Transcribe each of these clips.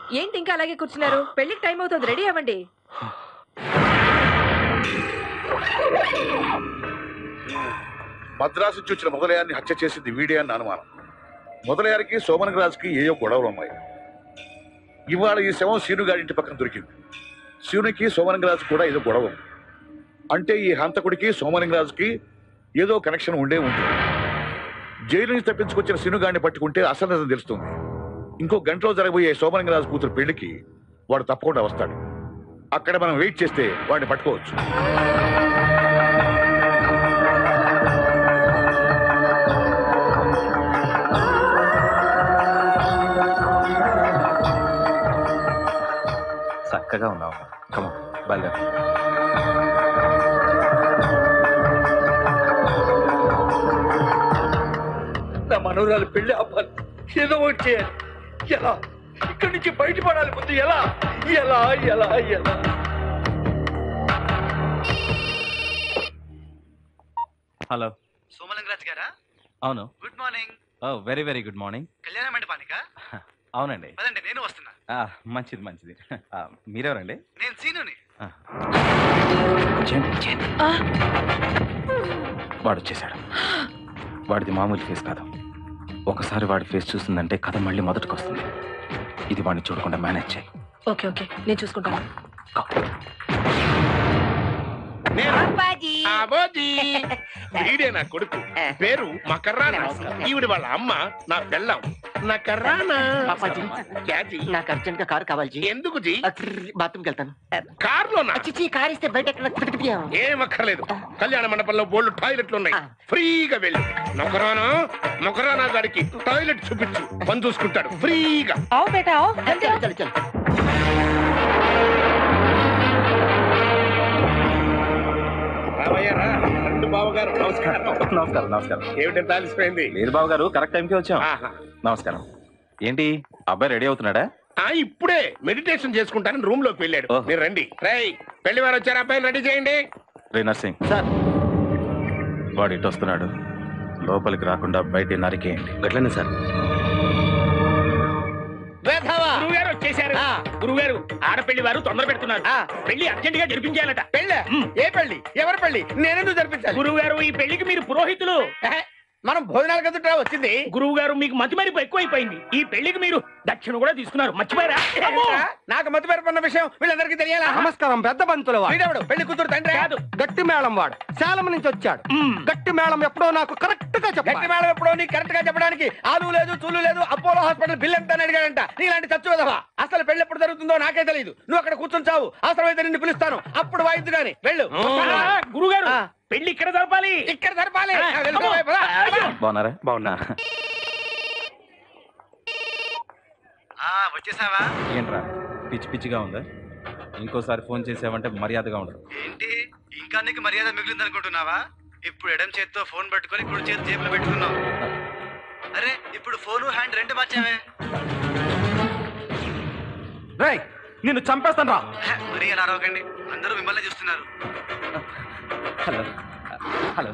ఏంటి ఇంకా అలాగే కూర్చున్నారు పెళ్లికి టైం అవుతుంది రెడీ అవ్వండి మద్రాసు నుంచి వచ్చిన మొదలయాన్ని హత్య చేసింది వీడే అని అనుమానం మొదలయారికి సోమన్ రాజుకి ఏయో గొడవలు ఉన్నాయి ఇవాళ ఈ శవం సీను గారి ఇంటి పక్కన దొరికింది సీనుకి సోమలింగరాజు కూడా ఏదో గొడవ ఉంది అంటే ఈ హంతకుడికి సోమలింగరాజుకి ఏదో కనెక్షన్ ఉండే ఉంటుంది జైలు నుంచి తప్పించుకొచ్చిన సీను గారిని పట్టుకుంటే అసలు నిజం తెలుస్తుంది ఇంకో గంటలో జరగబోయే సోమలింగరాజు కూతురు పెళ్లికి వాడు తప్పకుండా వస్తాడు అక్కడ మనం వెయిట్ చేస్తే వాడిని పట్టుకోవచ్చు చక్కగా ఉన్నావు కమా బయలుదేరు నా మనవరాలు పెళ్లి ఆపాలి ఏదో ఒకటి చేయాలి ఎలా ఇక్కడి నుంచి బయటపడాలి ముందు ఎలా ఎలా ఎలా ఎలా హలో సోమలింగరాజ్ గారా అవును good morning oh very very good morning కళ్యాణ మండపానికా అవునండి పదండి నేను వస్తున్నా ఆ, మంచిది మంచిది ఆ, మీరెవరండి నేను సీనుని ఆ. చేయండి. వాడు వచ్చేసాడు వాడిది మామూలు ఫేస్ కాదు ఒకసారి వాడి ఫేస్ చూసిందంటే కథ మళ్ళీ మొదటికి వస్తుంది ఇది వాడిని చూడకుండా మేనేజ్ చేయి ఓకే ఓకే నేను చూసుకుంటాను అబోజీ వీడే నా కొడుకు పేరు మకర్రానా ఈవిడ వాళ్ళ అమ్మ నా పెళ్ళం నా కర్రానా పాపాజీ. క్యాజీ నాకు అర్జెంట్ గా కారు కావాలి జీ ఎందుకు జీ బాత్రూమ్కి వెళ్తాను కారులో నా చిచి కార్ ఇస్తే బయట ఎక్కడ తిరిగిపోయాం. ఏం అక్కర్లేదు కళ్యాణ మండపంలో బోల్డ్ టాయిలెట్లు ఉన్నాయి ఆ. ఫ్రీగా వెళ్ళు మొకరానా మొకరానా గారికి టాయిలెట్ చూపించు పని చూసుకుంటాడు ఫ్రీగా ఆవు బేటా ఆవు చల్, చల్, చల్. బావగారు నమస్కారం నమస్కారం నమస్కారం ఏమిటంత ఆలస్యమైంది లేదు బాబు గారు కరెక్ట్ టైంకి వచ్చాం ఆహా. నమస్కారం ఏంటి అబ్బాయి రెడీ అవుతున్నాడా ఆ ఇప్పుడే మెడిటేషన్ చేసుకుంటానని రూమ్ లోకి వెళ్ళాడు ఓహో. మీరు రండి రై పెళ్లి వారు వచ్చారు అబ్బాయిని రెడీ చేయండి రే నర్సింగ్ సార్ వాడు ఇటు వస్తున్నాడు లోపలికి రాకుండా బయట నరికేయండి గట్లనే సార్ వేధవా. గురువు గారు వచ్చేసారు ఆ. గురువు గారు ఆడపెళ్లి వారు తొందర పెడుతున్నారు ఆ. పెళ్లి అర్జెంట్ గా జరిపించాలట పెళ్ళే ఏ పెళ్లి ఎవరి పెళ్లి నేనెందుకు జరిపించాలి గురువు గారు ఈ పెళ్లికి మీరు పురోహితులు ఏహే, మనం భోజనాల కదుట్రా వచ్చింది గురువు గారు మీకు మతి మరిపు ఎక్కువైపోయింది ఈ పెళ్లికి మీరు దక్షిణ కూడా తీసుకున్నారు మర్చిపోయారా అమ్మో! ఏంట్రా? నాకు మతి పేరుకున్న విషయం వీళ్ళందరికీ తెలియాలా నమస్కారం పెద్ద బంతుల వాడు వీడెవడు పెళ్లి కూతురు తండ్రి కాదు గట్టి మేళం వాడు సేలం నుంచి వచ్చాడు మ్మ్. గట్టి మేళం ఎప్పుడో నాకు కరెక్ట్ గా గట్టి చెప్పాలి మేడం ఎప్పుడో నీకు కరెక్ట్ గా చెప్పడానికి ఆలు లేదు చూలు లేదు అపోలో హాస్పిటల్ బిల్ ఎంత అని అడిగాడంట నీలాంటి చచ్చు విధవా అసలు పెళ్లి ఎప్పుడు జరుగుతుందో నాకే తెలియదు నువ్వు అక్కడ కూర్చొని చావు అవసరమైతే నిన్ను పిలుస్తాను అప్పుడు వాయిద్దు గాని వెళ్ళు గురువు గారు ఆ. పెళ్లి ఇక్కడ జరపాలి ఇక్కడ జరపాలి ఆ, ఆ, వెళ్ళు, అమ్మో. పద, పద. బాగున్నారా బాగున్నా వచ్చేసావా ఏంట్రా పిచ్చి పిచ్చిగా ఉందా ఇంకోసారి ఫోన్ చేసావంటే మర్యాదగా ఉండదు ఏంటి ఇంకా నీకు మర్యాద మిగిలింది అనుకుంటున్నావా ఇప్పుడు ఎడం చేత్తో ఫోన్ పట్టుకొని కుడి చేతి జేబులో పెట్టుకున్నావు అరే ఇప్పుడు ఫోను హ్యాండ్ రెండు మార్చావే రేయ్ నిన్ను చంపేస్తాను రా హ, మరీ అలా అరవకండి అందరూ మిమ్మల్ని చూస్తున్నారు హలో హలో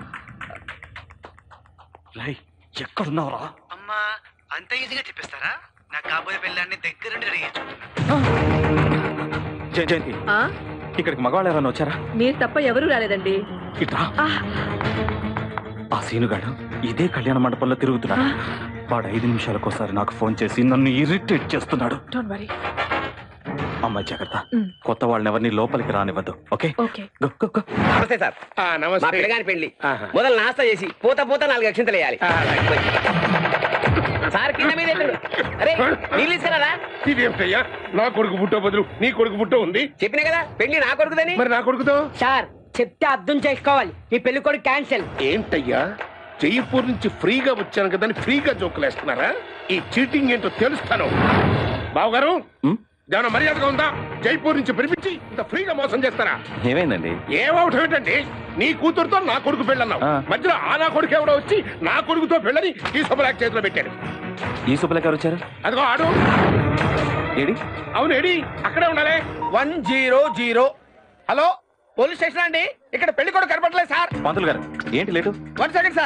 రేయ్ ఎక్కడున్నావురా అమ్మా అంత ఈజీగా చెప్పేస్తారా నాకు కాబోయే పెళ్ళాన్ని దగ్గరుండి రెడీ చేసుకుంటున్నా జయ- జయంతి ఆ? ఇక్కడికి మగవాళ్ళు ఎవరైనా వచ్చారా మీరు తప్ప ఎవరూ రాలేదండి ఇట్రా ఆ, ఆ సీనుగాడు ఇదే కళ్యాణ మండపంలో తిరుగుతున్నాడు వాడు ఐదు నిమిషాలకోసారి నాకు ఫోన్ చేసి నన్ను ఇరిటేట్ చేస్తున్నాడు డోంట్ వరీ అమ్మాయి జాగ్రత్త మ్. కొత్త వాళ్ళని ఎవరిని లోపలికి రానివ్వద్దు okay okay go, go, go. నమస్తే సార్ ఆ, మా నమస్తే పిల్లగాని పెళ్లి ఆహా. మొదలు నాస్తా చేసి పూత పూత నాలుగు అక్షంతలు వేయాలి ఆ, అలాగే. సార్ కింద మీద ఎత్తుడు. అరే నీళ్ళు తీసుకురారా ఇదేమిటయ్యా నా కొడుకు పుట్టో బదులు నీ కొడుకు పుట్టో ఉంది చెప్పినా కదా పెళ్లి నా కొడుకుదని మరి నా కొడుకుతో సార్ చెప్తే అర్థం చేసుకోవాలి ఈ పెళ్లి కొడుకు క్యాన్సిల్ ఏంటయ్యా జైపూర్ నుంచి ఫ్రీగా వచ్చాను కదా అని ఫ్రీగా జోకులు వేస్తున్నారా ఈ చీటింగ్ ఏంటో తెలుస్తాను బావగారు మ్? ఏమైనా మర్యాదగా ఉందా జైపూర్ నుంచి పిలిపించి ఇంత ఫ్రీగా మోసం చేస్తారా ఏమైందండి ఏమవటం ఏంటండి నీ కూతురుతో నా కొడుకు పెళ్ళన్నావు ఆ. మధ్యలో ఆ నా కొడుకు ఎవడో వచ్చి నా కొడుకుతో పెళ్ళని ఈ శుభలాక్ చేతిలో పెట్టాడు ఈ సుబ్బలకి ఎవరు వచ్చారు అదిగో ఆడు ఏడి అవును ఏడి అక్కడే ఉండాలి one zero zero hello police station అండి ఇక్కడ పెళ్లి కొడుకు కనపడలేదు సార్ పంతులు గారు ఏంటి లేటు వన్ సెకండ్ సార్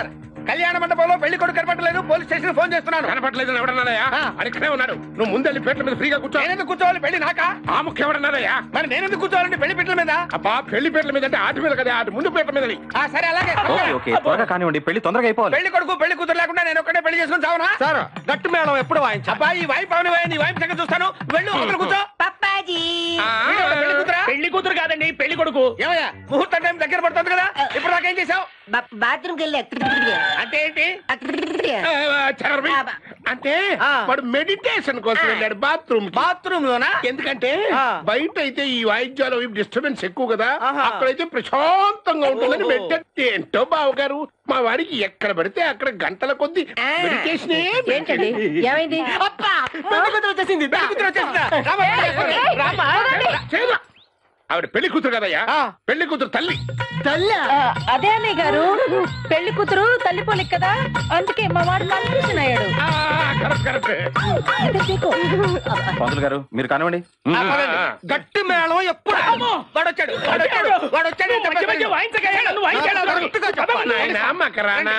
కళ్యాణ మండపంలో పెళ్లి కొడుకు కనపడలేదు పోలీస్ స్టేషన్ ఫోన్ చేస్తున్నాను కనపట్లేదు ఎవడన్నారయ్యా ఆ. అడిక్కడే ఉన్నాడు నువ్వు ముందెళ్ళి పీటల మీద ఫ్రీగా కూర్చో నేనెందుకు కూర్చోవాలి పెళ్లి నాకా ఆ ముఖ్యం ఎవడన్నారయ్యా మరి నేనెందుకు కూర్చోవాలండి పెళ్లి పిట్టల మీద అబ్బా పెళ్లి పీటల మీద అంటే ఆటి మీద కదా ఆటి ముందు పీటల మీద ఆ సరే అలాగే ఓకే ఓకే త్వరగా కానివ్వండి పెళ్లి తొందరగా అయిపోవాలి పెళ్లి కొడుకు పెళ్లి కూతురు లేకుండా నేను ఒక్కడే పెళ్లి చేసుకుని చావనా సార్ గట్టు మేళం ఎప్పుడు వాయించా అబ్బా ఈ వైపు అవును నీ వైపు సంగతి చూస్తాను వెళ్ళు అవతల కూర్చో పప్పాజీ వీడెవడు, పెళ్లి కూతురా పెళ్లి కూతురు కాదండి పెళ్లి కొడుకు ఏమయ్యా ముహూర్తం టైం దగ్గర పడుతుంది కదా ఇప్పుడు నాకేం చేసావు బాత్రూమ్కి వెళ్ళి అంటే ఏంటి ఆ, చరవి. అంటే ఆ. వాడు మెడిటేషన్ కోసం వెళ్ళాడు బాత్రూమ్ బాత్రూమ్ లోనా ఎందుకంటే ఆ. బయట అయితే ఈ వాయిద్యాలు డిస్టర్బెన్స్ ఎక్కువ కదా ఆహా. అక్కడైతే ప్రశాంతంగా ఉంటుందని ఓహో. మెడిటేట్ ఏంటో బావగారు మా వాడికి ఎక్కడ పడితే అక్కడ గంటల కొద్ది మెడిటేషన్ ఏంటండి ఏమైంది పెళ్లి కూతురు వచ్చేసింది పెళ్లి కూతురు వచ్చేసిందా రామా, రామా. ఆవిడ పెళ్లి కూతురు కదయ్యా ఆ. పెళ్లి కూతురు తల్లి ఆ, అదే అన్నయ్య గారు పెళ్లి కూతురు తల్లి పోలిక కదా అందుకే మా వాడు కన్ఫ్యూజన్ అయ్యాడు ఆ, కరెక్ట్ కరెక్ట్ ఇదే తీకో. పంతులు గారు మీరు కానివ్వండి ఆ, పదండి. ఆ. గట్టు మేళం ఎప్పుడు వాడు వచ్చాడు వాడు వచ్చాడు వాడు వచ్చాడు అని చెప్పేసి వాయించాడు, కరెక్ట్గా చెప్పాలి. నాయనా మకరానా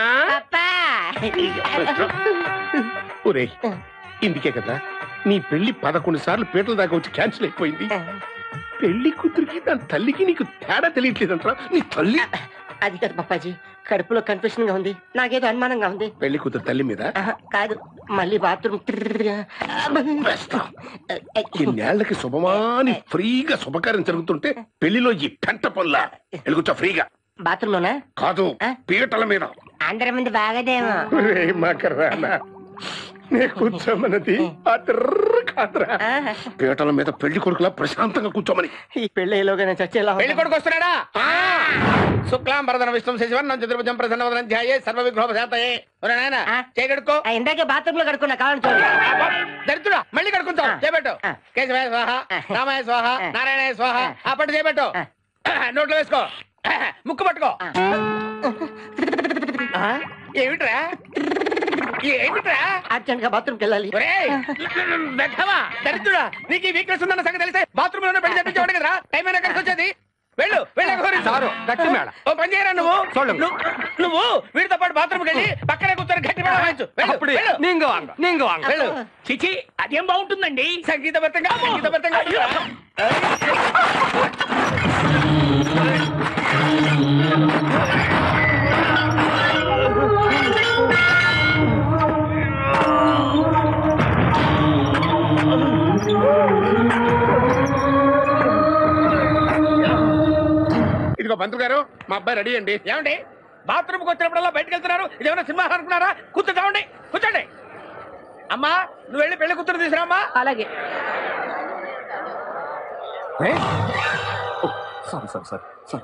ఒరే ఇందుకే కదా నీ పెళ్లి పదకొండు సార్లు పీటల దాకా వచ్చి క్యాన్సిల్ అయిపోయింది పెళ్లి కూతురికి దాని తల్లికి నీకు తేడా తెలియట్లేదంటారా నీ తల్లి అది కాదు పప్పాజీ కడుపులో కన్ఫ్యూషన్ గా ఉంది నాకేదో అనుమానంగా ఉంది పెళ్లి కూతురు తల్లి మీద ఆహా, కాదు మళ్ళీ బాత్రూమ్ ఇన్నేళ్లకి శుభమాని ఫ్రీగా శుభకార్యం జరుగుతుంటే పెళ్లిలో ఈ పెంట పనుల ఎలుగుచ్చా ఫ్రీగా బాత్రూమ్ లోనా కాదు ఆ? పీటల మీద అందరి ముందు బాగదేమో ఒరే మకరానా నే కూర్చోమన్నది ఆ తిర్ర కాదురా ఆహా. పీటల మీద పెళ్లి కొడుకులా ప్రశాంతంగా కూర్చోమని ఈ పెళ్ళేలోగా నేను చచ్చేలా పెళ్లి కొడుకు వస్తున్నాడా శుక్లాం వరదన విష్ణు శశివన్ చతుర్భుజం ప్రసన్న వదనం ధ్యాయే సర్వ విగ్రహ శాంతయే ఒరే నాయన ఆ? చేయగడుకో ఆ, ఇందాకే బాత్రూమ్ లో కడుక్కున్నా కావాలని చూడండి దరిద్రుడా మళ్ళీ కడుకుంటావు ఆ. చేపెట్టు ఆ. కేశవాయ స్వాహ ఆ. రామాయ స్వాహ ఆ. నారాయణాయ స్వాహ ఆ. ఆ పట్టు చేపెట్టు ఆ. నోట్లో వేసుకో ముక్కు పట్టుకో ఆ. ఆ? ఏమిట్రా ఏమిట్రా అర్జెంట్ గా బాత్రూమ్కి వెళ్ళాలి ఒరేయ్ వెధవా దరిద్రుడా నీకు ఈ వీక్నెస్ ఉందన్న సంగతి తెలిస్తే బాత్రూమ్ లోనే పెళ్లి చెప్పించేవాడు కదరా టైం అయినా కలిసి వచ్చేది వెళ్ళు వెళ్ళు ఘోరించు. సారు గట్టి మేళం ఓ పని చేయరా నువ్వు చూడు. నువ్వు- నువ్వు వీడితో పాటు బాత్రూమ్ వెళ్ళి పక్కనే కూర్చొని గట్టి మేళం వాయించు వెళ్ళు, అప్పుడు వెళ్ళు. నీంగ వాంగ నీంగ వాంగ వెళ్ళు చిచి అదేం బాగుంటుందండి సంగీతబద్ధంగా సంగీతబద్ధంగా ఇదిగో పంతులు గారు మా అబ్బాయి రెడీ అండి ఏమండి బాత్రూమ్ కి వచ్చినప్పుడల్లా బయటకు వెళ్తున్నారు ఇదేమైనా సినిమా అనుకున్నారా కూర్చోండి కూర్చోండి అమ్మా నువ్వు వెళ్ళి పెళ్లి కూతురు తీసురామ్మా అలాగే సారీ సారీ సారీ సారీ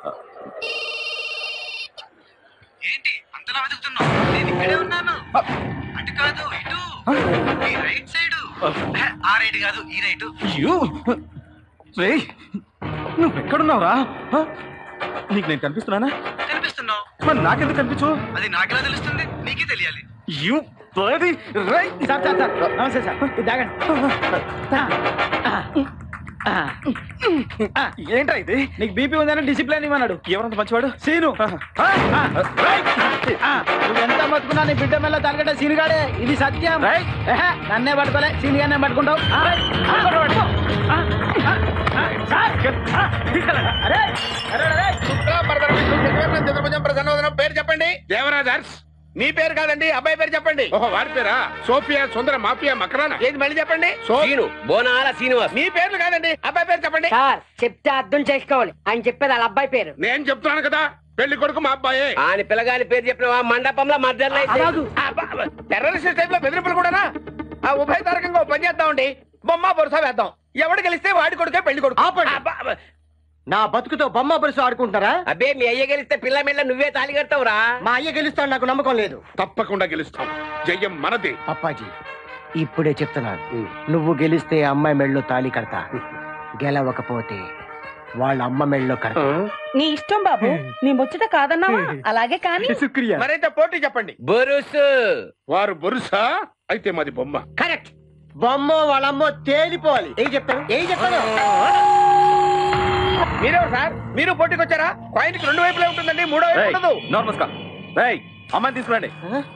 ఏంటి అంతలా వెతుకుతున్నావు నేను ఇక్కడే ఉన్నాను అటు కాదు ఇటు ఈ రైట్ సైడ్ ఆ రైట్ కాదు ఈ రైట్ అయ్యో రేయ్ నువ్వు ఎక్కడున్నావురా హ? నీకు నేను కనిపిస్తున్నానా కనిపిస్తున్నావు మరి నాకెందుకు కనిపించు అది నాకెలా తెలుస్తుంది నీకే తెలియాలి యూ బ్లడీ రేయ్ సార్ సార్ సార్ నమస్తే సార్ ఇది తాగండి ఏంట్రా ఇది నీకు బీపీ ఉందని డిసిప్లిన్ ఇవ్వన్నాడు ఎవరంత మంచివాడు సీను ఆ, నువ్వు ఎంత బతుకున్నా నీ బిడ్డ మెల్ల తలగడ్డ సీనుగాడే ఇది సత్యం రైట్. ఏహే, నన్నే పట్టుకోలే సీని గానే పట్టుకుంటావు ఆ, ఆ, ఆ, ఆ, ఆ, సార్. ఆ, అరే, అరే, అరే. శుక్లాంబరధర విష్ణు శశివర్ణం చతుర్భుజం ప్రసన్నవదనం పేరు చెప్పండి దేవరాజర్స్ మీ పేరు కాదండి అబ్బాయి పేరు చెప్పండి ఓహో వారి పేరా సోఫియా సుందర మాఫియా మకరానా ఏది మళ్ళీ చెప్పండి సో బోనాల శ్రీనివాస్ మీ పేర్లు కాదండి అబ్బాయి పేరు చెప్పండి సార్ చెప్తే అర్థం చేసుకోవాలి ఆయన చెప్పేది వాళ్ళ అబ్బాయి పేరు నేను చెప్తున్నాను కదా పెళ్లి కొడుకు మా అబ్బాయే ఆయన పిల్లగాని పేరు చెప్పిన మండపంలో మధ్యలో టెర్రరిస్ట్ టైప్ లో బెదిరింపులు కూడానా ఆ ఉభయ తారకంగా ఓ పని చేద్దామండి బొమ్మ బొరుస వేద్దాం ఎవడు గెలిస్తే వాడి కొడుకే పెళ్లి కొడుకు అబ్బా, అబ్బా. నా బతుకుతో బొమ్మ బరుసు ఆడుకుంటారా అబ్బే మీ అయ్య గెలిస్తే పిల్ల మెల్ల నువ్వే తాళి కడతావురా మా అయ్య గెలుస్తాడు నాకు నమ్మకం లేదు తప్పకుండా గెలుస్తాం జయం మనదే అప్పాజీ ఇప్పుడే చెప్తున్నాను నువ్వు గెలిస్తే అమ్మాయి మెళ్ళలో తాళి కడతా గెలవకపోతే వాళ్ళ అమ్మ మెళ్ళలో కడతా నీ ఇష్టం బాబు నీ ముచ్చట కాదన్నావా అలాగే కానీ శుక్రియా మరైతే పోటీ చెప్పండి బొరుసు వారు బొరుసా అయితే మాది బొమ్మ కరెక్ట్ బొమ్మ వాళ్ళమ్మో తేలిపోవాలి ఏం చెప్తాను ఏం చెప్తాను మీరెవరు సార్ మీరు పోటీకి వచ్చారా కాయిన్ కి రెండు వైపులే ఉంటుందండి మూడో వైపు ఉండదు నోర్మస్కా రేయ్ అమ్మాయిని తీసుకురండి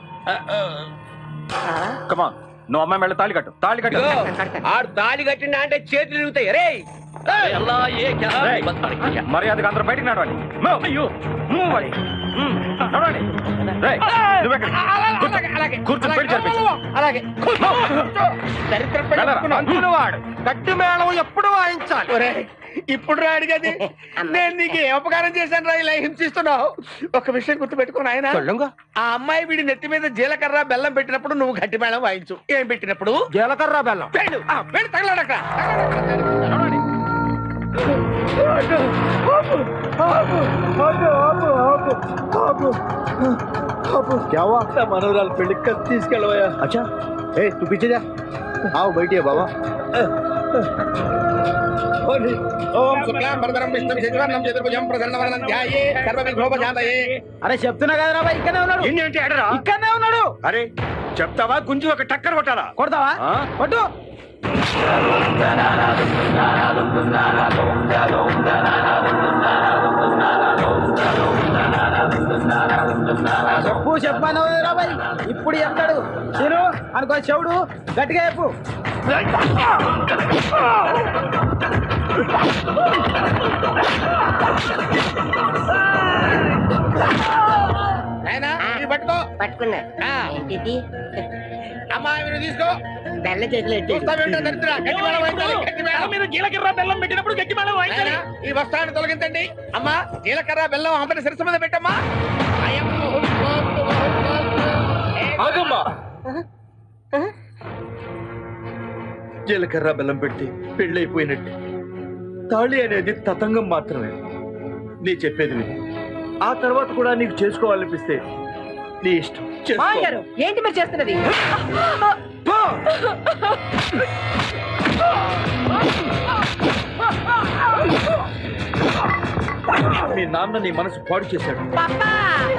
కమాన్ నువ్వు అమ్మాయి మెళ్ళ తాళి కట్టు తాళి కట్టు ఇదిగో, ఆడు తాళి కట్టిండా అంటే చేతులు ఇరుగుతాయి రే రేయ్, మర్యాదగా అందరూ బయటికి నడవండి Move. Move అది. Hmm. నడవండి రేయ్, నువ్వెక్కడికి? కూర్చో. కూర్చో, పెళ్లి జరిపించు. అలాగే దరిద్రం వెళ్ళరా. పంతులు వాడు గట్టి మేళం ఎప్పుడు వాయించాలి ఒరేయ్, ఇప్పుడు రా అడిగేది నేను నీకు ఏ ఉపకారం చేశాను రా ఇలా హింసిస్తున్నావు ఒక విషయం గుర్తుపెట్టుకుని ఆయన సొల్లుంగా ఆ అమ్మాయి వీడి నెత్తి మీద జీలకర్ర బెల్లం పెట్టినప్పుడు నువ్వు గట్టి మేళం వాయించు ఏం పెట్టినప్పుడు జీలకర్ర బెల్లం వెళ్ళు ఆ, వెళ్ళు తగలడక్క నడవండి. మనోరాలు పెళ్లి తీసుకెళ్ళవయ్యా అచ్చా ఏ తు పీछे जा आओ बैठिए बाबा ఓం శుక్లాం వరదరం విష్ణు శశివర్ణం చతుర్భుజం ప్రసన్నవదనం ధ్యాయే సర్వ విఘ్నోపశాంతయే అరే చెప్తున్నా కదరా బాయ్ ఇక్కడనే ఉన్నాడు ఏంటి ఆడరా ఇక్కడనే ఉన్నాడు అరే చెప్తావా గుంజి ఒక టక్కర్ కొట్టాలా కొడతావా ఆ? కొట్టు చెప్పు చెప్పాను బాయ్ ఇప్పుడు చెప్తాడు నేను అనుకో చెవుడు గట్టిగా చెప్పు నాయనా ఇది పట్టుకో పట్టుకున్నా ఆ, ఏంటిది అమ్మా ఇవి తీసుకో బెల్ల చేతిలో ఎట్టి చూస్తావేంటో దరిద్ర గట్టి మేళం వాయించాలి గట్టి మేళం మీరు జీలకర్ర బెల్లం పెట్టినప్పుడు గట్టి మేళం నాయనా, ఈ వస్త్రాన్ని తొలగించండి అమ్మా జీలకర్ర బెల్లం అమ్మని శిరస్సు మీద పెట్టమ్మా అయ్యం. ఆగమ్మా జీలకర్ర బెల్లం పెట్టి పెళ్ళైపోయినట్టే తాళి అనేది తతంగం మాత్రమే నీ చెప్పేది విను. ఆ తర్వాత కూడా నీకు చేసుకోవాలనిపిస్తే నీ ఇష్టం చేసుకో. మామగారు ఏంటి మీరు చేస్తున్నది మీ నాన్న నీ మనసు పాడు చేశాడు పాపా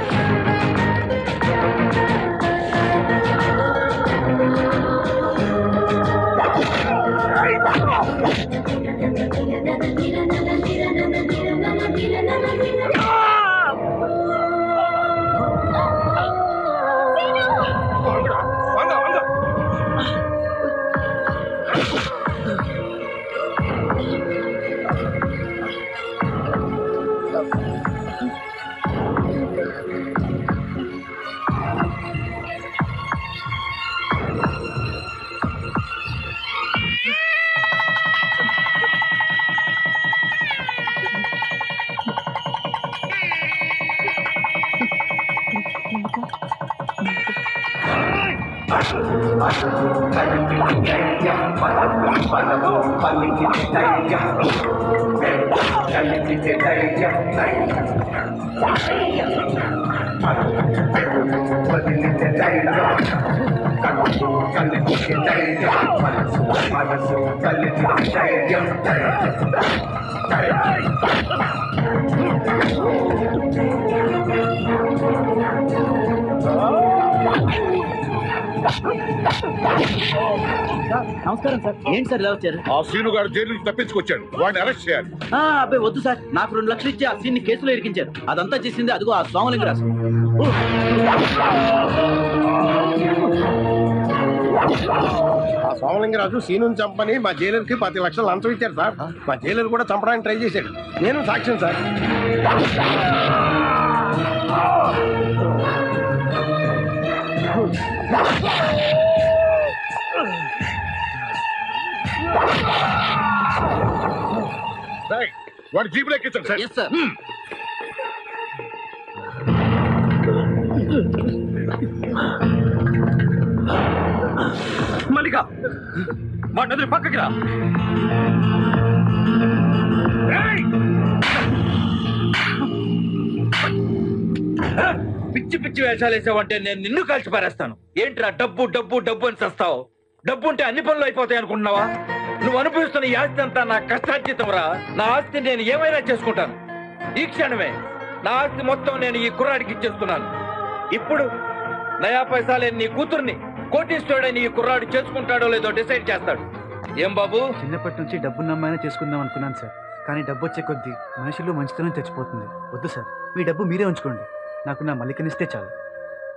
నమస్కారం సార్ ఏంటి సార్ ఇలా వచ్చారు ఆ సీనుగాడు జైలు నుంచి తప్పించుకొచ్చాడు వాడిని అరెస్ట్ చేయాలి అబ్బాయి వద్దు సార్ నాకు రెండు లక్షలు ఇచ్చి ఆ సీన్ కేసులో ఇరికించారు అదంతా చేసింది అదిగో ఆ సోమలింగరాజు ఆ సోమలింగరాజు సీనుని చంపని మా జైలర్ కి పది లక్షలు లంచం ఇచ్చారు సార్ మా జైలర్ కూడా చంపడానికి ట్రై చేశాడు నేను సాక్ష్యం సార్ రైట్. వాడి జీపులో ఎక్కించండి సార్ ఎస్ సార్ మల్లిక వాడిని వదిలి పక్కకి రా పిచ్చి పిచ్చి వేషాలు వేసావంటే నేను నిన్ను కలిసి పారేస్తాను ఏంట్రా డబ్బు డబ్బు డబ్బు అని చస్తావు డబ్బు ఉంటే అన్ని పనులు అయిపోతాయి అనుకుంటున్నావా నువ్వు అనుభవిస్తున్న ఈ ఆస్తి అంతా నా కష్టార్జితం రా నా ఆస్తి నేను ఏమైనా చేసుకుంటాను ఈ క్షణమే నా ఆస్తి మొత్తం నేను ఈ కుర్రాడికి ఇచ్చేస్తున్నాను ఇప్పుడు నయా పైసా లేని నీ కూతుర్ని కోటీశ్వరుడని ఈ కుర్రాడు చేసుకుంటాడో లేదో డిసైడ్ చేస్తాడు ఏం బాబు చిన్నప్పటి నుంచి డబ్బున్న అమ్మాయినే చేసుకుందాం అనుకున్నాను సార్ కానీ డబ్బు వచ్చే కొద్దీ మనుషుల్లో మంచితనం చచ్చిపోతుంది వద్దు సార్ మీ డబ్బు మీరే ఉంచుకోండి నాకు నా మల్లికనిస్తే చాలు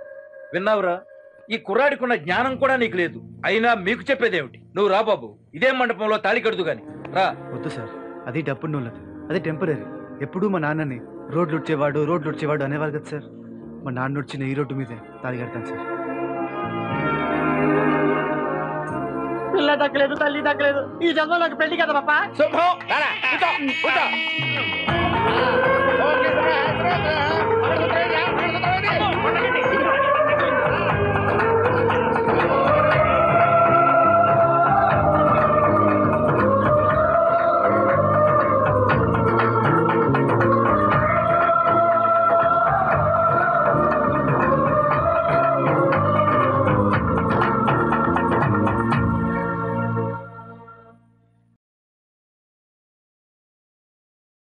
విన్నావురా ఈ కుర్రాడికున్న జ్ఞానం కూడా నీకు లేదు అయినా మీకు చెప్పేదేమిటి నువ్వు రా బాబు ఇదే మండపంలో తాళి కడుదు గాని రా వద్దు సార్ అది డబ్బు నూలది అది టెంపరీ ఎప్పుడూ మా నాన్నని రోడ్లు ఉడ్చేవాడు రోడ్లు ఉడ్చేవాడు అనేవారు కదా సార్ మా నాన్న వచ్చిన ఈ రోడ్డు మీదే తాళి కడతాను సార్ పిల్ల దక్కలేదు తల్లి దక్కలేదు ఈ జన్మ నాకు పెళ్లి కదా పాపా శుభం రారా, కూర్చో, కూర్చో. ఓకే, సరే, హైదరాబాద్.